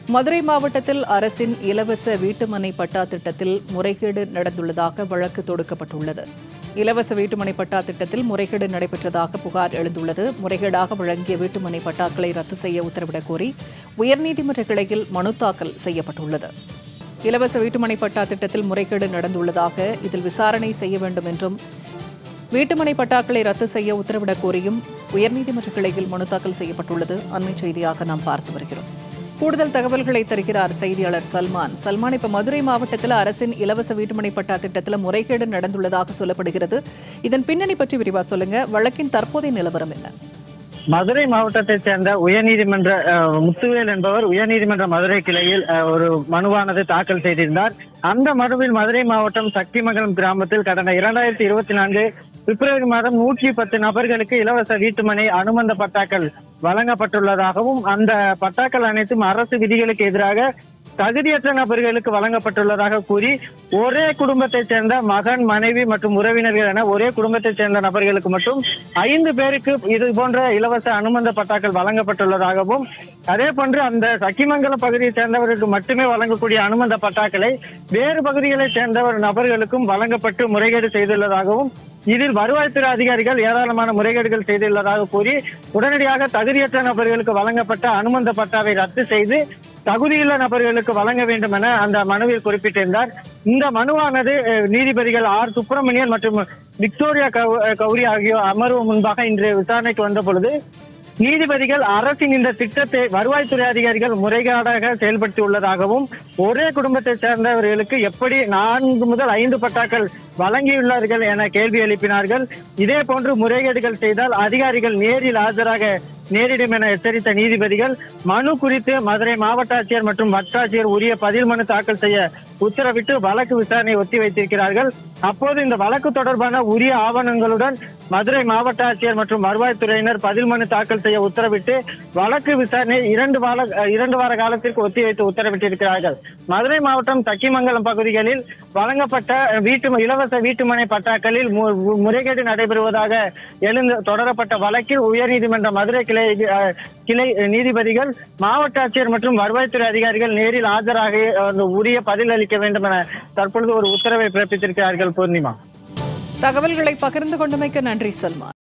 மதுரை மாவட்டத்தில் அரசின் இலவச வீட்டுமனை பட்டா திட்டத்தில் முறைகேடு நடந்துள்ளதாக வழக்கு தொடுக்கப்பட்டுள்ளது இலவச வீட்டுமனை பட்டா திட்டத்தில் முறைகேடு நடைபெற்றதாக புகார் எழுந்துள்ளது முறைகேடாக வழங்கிய வீட்டுமனை பட்டாக்களை ரத்து செய்ய உத்தரவிடக் கோரி உயர்நீதிமன்ற கிளையில் மனு தாக்கல் செய்யப்பட்டுள்ளது இலவச வீட்டுமனை பட்டா திட்டத்தில் முறைகேடு நடந்துள்ளதாக இதில் விசாரணை செய்ய வேண்டும் என்றும் வீட்டுமனை பட்டாக்களை ரத்து செய்ய உத்தரவிடக் கோரியும் உயர்நீதிமன்ற கிளையில் மனு தாக்கல் செய்யப்பட்டுள்ளது அண்மை செய்தியாக நாம் பார்த்து வருகிறோம் கூடுதல் தகவல்களை தருகிறார் செய்தியாளர் சல்மான் சல்மான் இப்ப மதுரை மாவட்டத்தில் அரசின் இலவச வீட்டுமனை பட்டா திட்டத்தில் முறைகேடு நடந்துள்ளதாக சொல்லப்படுகிறது இதன் பின்னணி பற்றி விரிவா சொல்லுங்க வழக்கின் தற்போதைய நிலவரம் என்ன மதுரை மாவட்டத்தைச் சேர்ந்த உயர்நீதிமன்ற அஹ், முத்துவேல் என்பவர் உயர்நீதிமன்ற மதுரை கிளையில் அஹ், ஒரு மனுவானது தாக்கல் செய்திருந்தார் அந்த மனுவில் மதுரை மாவட்டம் சக்திமங்கலம் கிராமத்தில் கடந்த இரண்டாயிரத்தி இருபத்தி நான்கு பிப்ரவரி மாதம் நூற்றி பத்து நபர்களுக்கு இலவச வீட்டுமனை அனுமந்த பட்டாக்கள் வழங்கப்பட்டுள்ளதாகவும் அந்த பட்டாக்கள் அனைத்தும் அரசு விதிகளுக்கு எதிராக தகுதியற்ற நபர்களுக்கு வழங்கப்பட்டுள்ளதாக கூறி ஒரே குடும்பத்தைச் சேர்ந்த மகன் மனைவி மற்றும் உறவினர்கள் என ஒரே குடும்பத்தைச் சேர்ந்த நபர்களுக்கு மட்டும் ஐந்து பேருக்கு இது போன்ற இலவச அனுமந்த பட்டாக்கள் வழங்கப்பட்டுள்ளதாகவும் அதே போன்று அந்த சக்கிமங்கலம் பகுதியைச் சேர்ந்தவர்களுக்கு மட்டுமே வழங்கக்கூடிய அனுமந்த பட்டாக்களை வேறு பகுதிகளைச் சேர்ந்தவர் நபர்களுக்கும் வழங்கப்பட்டு முறைகேடு செய்துள்ளதாகவும் இதில் வருவாய்த்துறை அதிகாரிகள் ஏராளமான முறைகேடுகள் செய்துள்ளதாக கூறி உடனடியாக தகுதியற்ற நபர்களுக்கு வழங்கப்பட்ட அனுமந்த பட்டாவை ரத்து செய்து தகுதியுள்ள நபர்களுக்கு வழங்க வேண்டும் என அந்த மனுவில் குறிப்பிட்டிருந்தார் இந்த மனுவானது அஹ், நீதிபதிகள் ஆர் சுப்பிரமணியன் மற்றும் விக்டோரியா கௌ- கௌரி ஆகியோர் அமர்வு முன்பாக இன்று விசாரணைக்கு வந்த பொழுது நீதிபதிகள் அரசின் இந்த திட்டத்தை வருவாய்த்துறை அதிகாரிகள் முறைகேடாக செயல்படுத்தி உள்ளதாகவும் ஒரே குடும்பத்தைச் சேர்ந்தவர்களுக்கு எப்படி நான்கு முதல் ஐந்து பட்டாக்கள் வழங்கியுள்ளார்கள் என கேள்வி எழுப்பினார்கள் இதே போன்று முறைகேடுகள் செய்தால் அதிகாரிகள் நேரில் ஆஜராக நேரிடும் என எச்சரித்த நீதிபதிகள் மனு குறித்து மதுரை மாவட்ட ஆட்சியர் மற்றும் வட்டாட்சியர் உரிய பதில் மனு தாக்கல் செய்ய உத்தரவிட்டு வழக்கு விசாரணை ஒத்தி வைத்திருக்கிறார்கள் அப்போது இந்த வழக்கு தொடர்பான உரிய ஆவணங்களுடன் மதுரை மாவட்ட ஆட்சியர் மற்றும் வருவாய்த்துறையினர் பதில் மனு தாக்கல் செய்ய உத்தரவிட்டு வழக்கு விசாரணை இரண்டு வார இரண்டு வார காலத்திற்கு ஒத்திவைத்து உத்தரவிட்டிருக்கிறார்கள் மதுரை மாவட்டம் தக்கிமங்கலம் பகுதிகளில் வழங்கப்பட்ட வீட்டு இலவச வீட்டுமனை பட்டாக்களில் மு- முறைகேடு நடைபெறுவதாக எழுந்து தொடரப்பட்ட வழக்கில் உயர்நீதிமன்ற மதுரை கிளை அஹ், கிளை நீதிபதிகள் மாவட்ட ஆட்சியர் மற்றும் வருவாய்த்துறை அதிகாரிகள் நேரில் ஆஜராக அந்த உரிய பதில் அளிக்க வேண்டும் என தற்பொழுது ஒரு உத்தரவை பிறப்பித்திருக்கிறார்கள் பூர்ணிமா தகவல்களை பகிர்ந்து கொண்டமைக்கு நன்றி சல்மான்